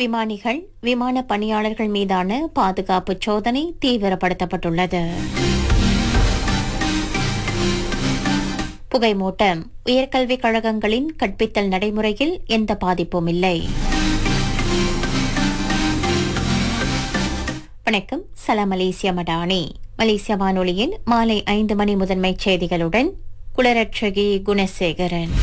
விமானிகள் விமான பணியாளர்கள் மீதான பாதுகாப்பு சோதனை தீவிரப்படுத்தப்பட்டுள்ளது புகைமூட்டம் உயர்கல்விக் கழகங்களின் கற்பித்தல் நடைமுறையில் எந்த பாதிப்பும் இல்லை வணக்கம் சலாம் மலேசியா மடானி மலேசிய வானொலியின் மாலை ஐந்து மணி முதன்மைச் செய்திகளுடன் குளரட்சகி குணசேகரன்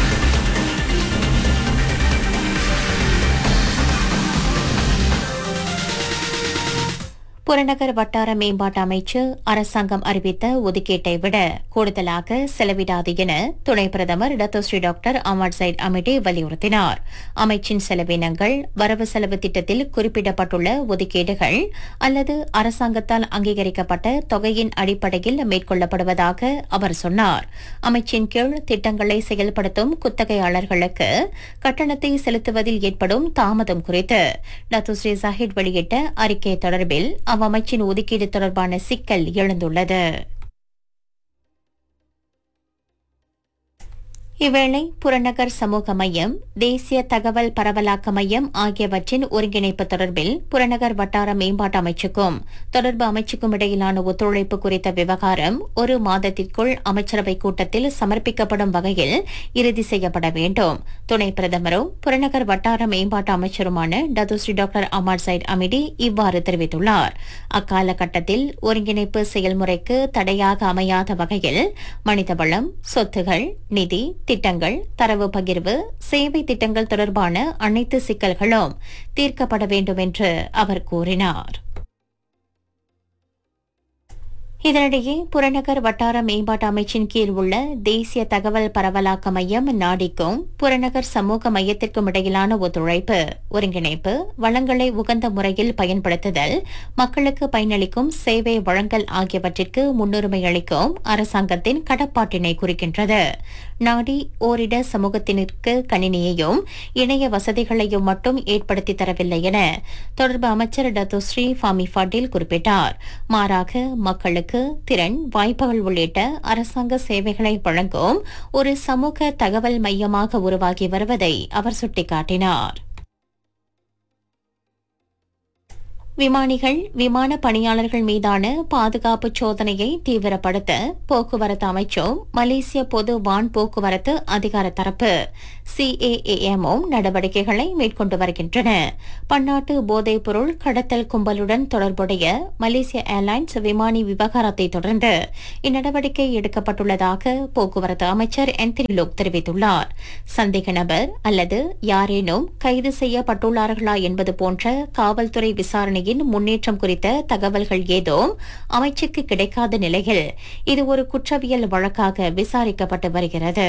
புறநகர் வட்டார மேம்பாட்டு அமைச்சு அரசாங்கம் அறிவித்த ஒதுக்கீட்டை விட கூடுதலாக செலவிடாது என துணை பிரதமர் Datuk Seri doctor Ahmad Zahid Hamidi வலியுறுத்தினார் அமைச்சின் செலவினங்கள் வரவு செலவு திட்டத்தில் குறிப்பிடப்பட்டுள்ள ஒதுக்கீடுகள் அல்லது அரசாங்கத்தால் அங்கீகரிக்கப்பட்ட தொகையின் அடிப்படையில் மேற்கொள்ளப்படுவதாக அவர் சொன்னார் அமைச்சின் கீழ் திட்டங்களை செயல்படுத்தும் குத்தகையாளர்களுக்கு கட்டணத்தை செலுத்துவதில் ஏற்படும் தாமதம் குறித்து டத்துஸ்ரீ ஜாஹிட் வெளியிட்ட அறிக்கை தொடர்பில் அவ்வமைச்சின் ஒதுக்கீடு தொடர்பான சிக்கல் எழுந்துள்ளது இவ்வேளை புறநகர் சமூக மையம் தேசிய தகவல் பரவலாக்க மையம் ஆகியவற்றின் ஒருங்கிணைப்பு தொடர்பில் புறநகர் வட்டார மேம்பாட்டு அமைச்சுக்கும் தொடர்பு அமைச்சுக்கும் இடையிலான ஒத்துழைப்பு குறித்த விவகாரம் ஒரு மாதத்திற்குள் அமைச்சரவை கூட்டத்தில் சமர்ப்பிக்கப்படும் வகையில் இறுதி செய்யப்பட வேண்டும் துணை பிரதமரும் புறநகர் வட்டார மேம்பாட்டு அமைச்சருமான Datuk Seri doctor Ahmad Zahid Hamidi இவ்வாறு தெரிவித்துள்ளார் அக்காலகட்டத்தில் ஒருங்கிணைப்பு செயல்முறைக்கு தடையாக அமையாத வகையில் மனிதவளம் சொத்துகள் நிதி திட்டங்கள் தரவு பகிர்வு சேவை திட்டங்கள் தொடர்பான அனைத்து சிக்கல்களும் தீர்க்கப்பட வேண்டும் என்று அவர் கூறினார் இதனிடையே புறநகர் வட்டார மேம்பாட்டு அமைச்சின் கீழ் உள்ள தேசிய தகவல் பரவலாக்க மையம் நாடிக்கும் புறநகர் சமூக மையத்திற்கும் இடையிலான ஒத்துழைப்பு ஒருங்கிணைப்பு வளங்களை உகந்த முறையில் பயன்படுத்துதல் மக்களுக்கு பயனளிக்கும் சேவை வழங்கல் ஆகியவற்றிற்கு முன்னுரிமை அளிக்கும் அரசாங்கத்தின் கடப்பாட்டினை குறிக்கின்றது நாடி ஓரிட சமூகத்தினருக்கு கணினியையும் இணைய வசதிகளையும் மட்டும் ஏற்படுத்தி தரவில்லை என தொடர்பு அமைச்சர் டத்துஸ்ரீ ஃபாமி ஃபட்டில் குறிப்பிட்டார் மாறாக மக்களுக்கு திறன் வாய்ப்புகள் உள்ளிட்ட அரசாங்க சேவைகளை வழங்கும் ஒரு சமூக தகவல் மையமாக உருவாகி வருவதை அவர் சுட்டிக்காட்டினார் விமானிகள் விமான பணியாளர்கள் மீதான பாதுகாப்பு சோதனையை தீவிரப்படுத்த போக்குவரத்து அமைச்சும் மலேசிய பொது வான் போக்குவரத்து அதிகார தரப்பு சிஏஏஎம்மும் நடவடிக்கைகளை மேற்கொண்டு வருகின்றன பன்னாட்டு போதைப் பொருள் கடத்தல் கும்பலுடன் தொடர்புடைய மலேசிய ஏர்லைன்ஸ் விமானி விவகாரத்தை தொடர்ந்து இந்நடவடிக்கை எடுக்கப்பட்டுள்ளதாக போக்குவரத்து அமைச்சர் என்திரி லோக் தெரிவித்துள்ளார் சந்தேக நபர் அல்லது யாரேனும் கைது செய்யப்பட்டுள்ளார்களா என்பது போன்ற காவல்துறை விசாரணையில் விசாரணையின் முன்னேற்றம் குறித்த தகவல்கள் ஏதும் அமைச்சுக்கு கிடைக்காத நிலையில் இது ஒரு குற்றவியல் வழக்காக விசாரிக்கப்பட்டு வருகிறது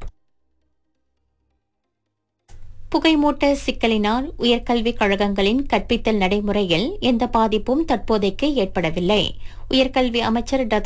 புகைமூட்ட சிக்கலினால் உயர்கல்விக் கழகங்களின் கற்பித்தல் நடைமுறையில் எந்த பாதிப்பும் தற்போதைக்கு ஏற்படவில்லை உயர்கல்வி அமைச்சர்